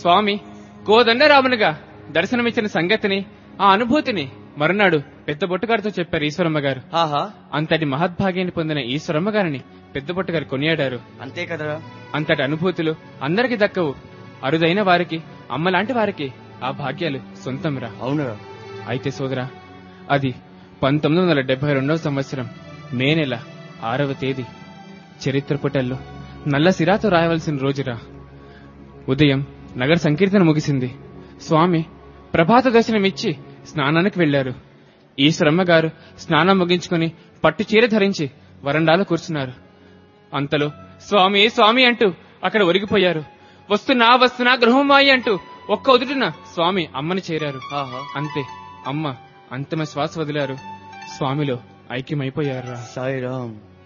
స్వామి కోదండరామునిగా దర్శనమిచ్చిన సంగతిని ఆ అనుభూతిని మరునాడు పెద్ద బొట్టుగారితో చెప్పారు ఈశ్వరమ్మ గారు ఆహా అంతటి మహద్భాగ్యాన్ని పొందిన ఈశ్వరమ్మ గారిని పెద్ద బొట్టుగారు కొనియాడారు అంతే కదరా అంతటి అనుభూతులు అందరికి దక్కవు అరుదైన వారికి అమ్మలాంటి వారికి ఆ భాగ్యాలు సొంతంరా అవునురా అయితే సోదరా అది పంతొమ్మిది వందల డెబ్బై రెండవ సంవత్సరం మే నెల ఆరవ తేదీ చరిత్ర పుటల్లో నల్ల సిరాతో రాయవలసిన రోజురా ఉదయం నగర సంకీర్తన ముగిసింది స్వామి ప్రభాత దర్శనమిచ్చి స్నానానికి వెళ్లారు ఈశ్వరమ్మ గారు స్నానం ముగించుకుని పట్టు చీర ధరించి వరండాలో కూర్చున్నారు అంతలో స్వామి స్వామి అంటూ అక్కడ ఒరిగిపోయారు వస్తున్నా వస్తున్నా గృహమాయి అంటూ ఒక్క ఉదుటిన స్వామి అమ్మని చేరారు ఆహా అంతే అమ్మ అంతిమ శ్వాస వదిలారు స్వామిలో ఐక్యమైపోయారు సాయిరామ్